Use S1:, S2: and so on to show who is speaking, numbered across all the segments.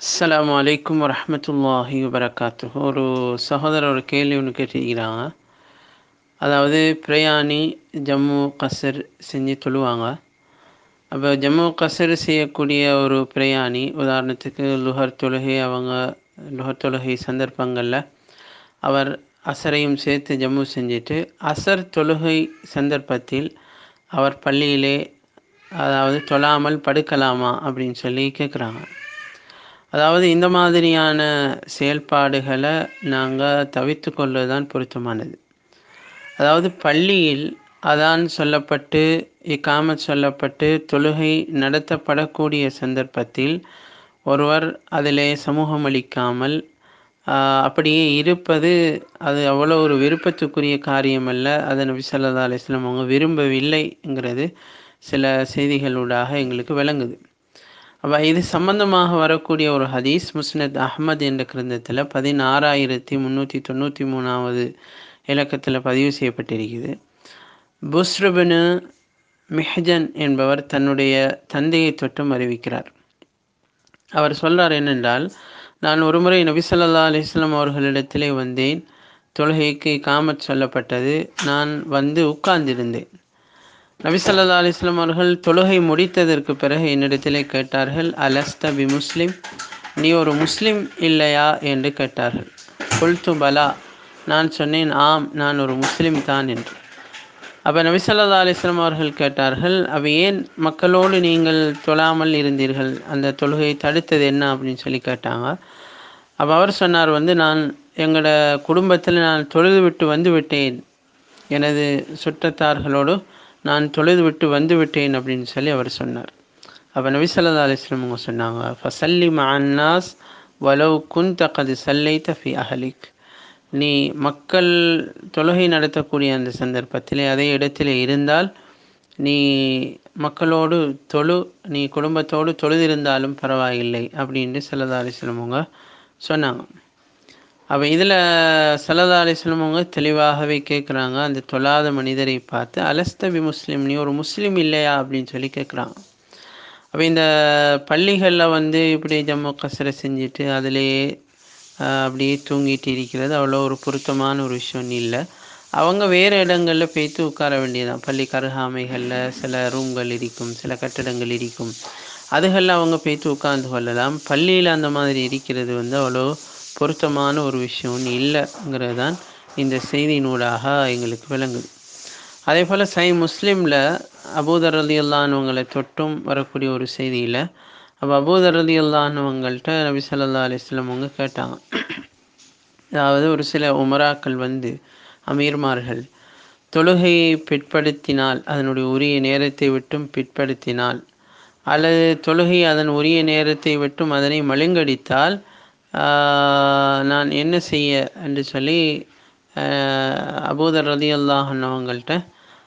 S1: அஸ்ஸலாமு அலைக்கும் வரஹ்மத்துல்லாஹி வபரகாத்து ஒரு சகோதரர் ஒரு கேள்வி ஒன்று கேட்டிருக்கிறாங்க அதாவது பிரயாணி ஜம்மு கசர் செஞ்சு தொழுவாங்க அப்போ ஜம்மு கசர் செய்யக்கூடிய ஒரு பிரயாணி உதாரணத்துக்கு லுஹர் தொழுகை அவங்க லுஹர் தொழுகை சந்தர்ப்பங்களில் அவர் அசரையும் சேர்த்து ஜம்மு செஞ்சுட்டு அசர் தொழுகை சந்தர்ப்பத்தில் அவர் பள்ளியிலே அதாவது தொழாமல் படுக்கலாமா அப்படின்னு சொல்லி கேட்குறாங்க அதாவது இந்த மாதிரியான செயல்பாடுகளை நாங்கள் தவிர்த்து கொள்வது தான் பொருத்தமானது அதாவது பள்ளியில் அதான் சொல்லப்பட்டு இக்காமத் சொல்லப்பட்டு தொழுகை நடத்தப்படக்கூடிய சந்தர்ப்பத்தில் ஒருவர் அதிலே சமூகம் அளிக்காமல் அப்படியே இருப்பது அது அவ்வளோ ஒரு விருப்பத்துக்குரிய காரியம் அல்ல அதை நபி சொல்லா அலிஸ்லாம் அவங்க விரும்பவில்லைங்கிறது சில செய்திகளூடாக எங்களுக்கு விளங்குது அப்போ இது சம்பந்தமாக வரக்கூடிய ஒரு ஹதீஸ் முஸ்னத் அஹ்மத் என்ற கிரந்தத்தில் பதினாறாயிரத்தி முந்நூற்றி தொண்ணூற்றி மூணாவது இலக்கத்தில் பதிவு செய்யப்பட்டிருக்குது புஸ்ருபினு மிஹஜன் என்பவர் தன்னுடைய தந்தையை தொட்டும் அறிவிக்கிறார் அவர் சொல்கிறார் என்னென்றால் நான் ஒருமுறை நபிசல்லா அலிஸ்லாம் அவர்களிடத்திலே வந்தேன் தொழுகைக்கு காமத் சொல்லப்பட்டது நான் வந்து உட்கார்ந்திருந்தேன் நபிசல்லா அலிஸ்லாம் அவர்கள் தொழுகை முடித்ததற்கு பிறகு என்னிடத்திலே கேட்டார்கள் அலஸ்த பி முஸ்லிம் நீ ஒரு முஸ்லிம் இல்லையா என்று கேட்டார்கள் கொல்து பலா நான் சொன்னேன் ஆம் நான் ஒரு முஸ்லிம் தான் என்று அப்போ நபிசல்லா அலிஸ்லாம் அவர்கள் கேட்டார்கள் அப்போ ஏன் மக்களோடு நீங்கள் தொழாமல் இருந்தீர்கள் அந்த தொழுகையை தடுத்தது என்ன அப்படின்னு சொல்லி கேட்டாங்க அப்போ அவர் சொன்னார் வந்து நான் எங்களோட குடும்பத்தில் நான் தொழுது விட்டு வந்து விட்டேன் எனது சுற்றத்தார்களோடு நான் தொழுது விட்டு வந்து விட்டேன் அப்படின்னு சொல்லி அவர் சொன்னார் அப்போ நபி சொல்லா அலிஸ்லம் அவங்க சொன்னாங்க ஃபசல்லி மன்னாஸ் வலவ் குன் தக்கது சல்லை தஃபி அஹலிக் நீ மக்கள் தொழுகை நடத்தக்கூடிய அந்த சந்தர்ப்பத்திலே அதே இடத்திலே இருந்தால் நீ மக்களோடு தொழு நீ குடும்பத்தோடு தொழுதிருந்தாலும் பரவாயில்லை அப்படின்ட்டு சல்லதா அலிஸ்லம் அவங்க சொன்னாங்க அப்போ இதில் சல்லதா அலிஸ்லம் அவங்க தெளிவாகவே கேட்குறாங்க அந்த தொழாத மனிதரை பார்த்து அலஸ்தபி முஸ்லீம் நீ ஒரு முஸ்லீம் இல்லையா அப்படின்னு சொல்லி கேட்குறாங்க அப்போ இந்த பள்ளிகளில் வந்து இப்படி ஜம்மு கசரை செஞ்சுட்டு அதிலேயே அப்படியே தூங்கிட்டு இருக்கிறது அவ்வளோ ஒரு பொருத்தமான ஒரு விஷயம் இல்லை அவங்க வேறு இடங்களில் போய்த்து உட்கார வேண்டியதான் பள்ளி கருகாமைகளில் சில ரூம்கள் இருக்கும் சில கட்டடங்கள் இருக்கும் அதுகளில் அவங்க போய்த்து உட்கார்ந்து கொள்ளலாம் பள்ளியில் அந்த மாதிரி இருக்கிறது வந்து அவ்வளோ பொருத்தமான ஒரு விஷயம் இல்லைங்கிறது தான் இந்த செய்தியினூடாக எங்களுக்கு விளங்குது அதே போல் சை முஸ்லீமில் அபூதர் அலி அல்லானவங்களை தொட்டும் வரக்கூடிய ஒரு செய்தியில் அப்போ அபூதர் அலி அல்லானவங்கள்ட்ட நபி சொல்லா அலிஸ்லாம் அவங்க கேட்டாங்க அதாவது ஒரு சில உமராக்கள் வந்து அமீர்மார்கள் தொழுகையை பிற்படுத்தினால் அதனுடைய உரிய நேரத்தை விட்டும் பிற்படுத்தினால் அல்லது தொழுகை அதன் உரிய நேரத்தை விட்டும் அதனை மழுங்கடித்தால் நான் என்ன செய்ய என்று சொல்லி அபூதர் ரதி அல்லாஹன்னவங்கள்ட்ட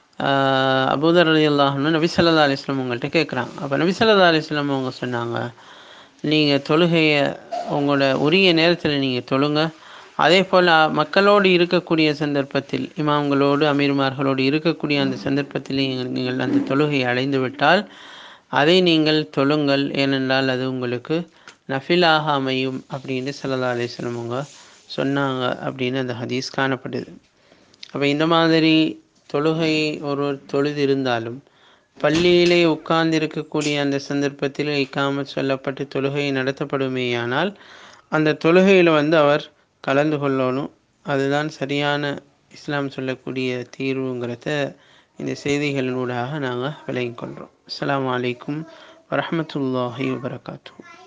S1: அபூதர் ரதி அல்லாஹன்னு நபி சொல்லா அலிஸ்லாம் உங்கள்கிட்ட கேட்குறாங்க அப்போ நபி சொல்லா அலிஸ்லாம் அவங்க சொன்னாங்க நீங்கள் தொழுகையை உங்களோட உரிய நேரத்தில் நீங்கள் தொழுங்க அதே போல் மக்களோடு இருக்கக்கூடிய சந்தர்ப்பத்தில் இமாம்களோடு அமீர்மார்களோடு இருக்கக்கூடிய அந்த சந்தர்ப்பத்தில் நீங்கள் அந்த தொழுகையை அடைந்து விட்டால் அதை நீங்கள் தொழுங்கள் ஏனென்றால் அது உங்களுக்கு நஃபிலாக அமையும் அப்படின்னு சல்லா அலிஸ்லம் அவங்க சொன்னாங்க அப்படின்னு அந்த ஹதீஸ் காணப்படுது அப்போ இந்த மாதிரி தொழுகை ஒருவர் தொழுது இருந்தாலும் பள்ளியிலே உட்கார்ந்து இருக்கக்கூடிய அந்த சந்தர்ப்பத்தில் இக்காமல் சொல்லப்பட்டு தொழுகை நடத்தப்படுமேயானால் அந்த தொழுகையில் வந்து அவர் கலந்து கொள்ளணும் அதுதான் சரியான இஸ்லாம் சொல்லக்கூடிய தீர்வுங்கிறத இந்த செய்திகளினூடாக நாங்கள் விளங்கிக் கொள்கிறோம் அஸ்லாம் வலைக்கும் வரமத்துல்லாஹி வபரகாத்தூ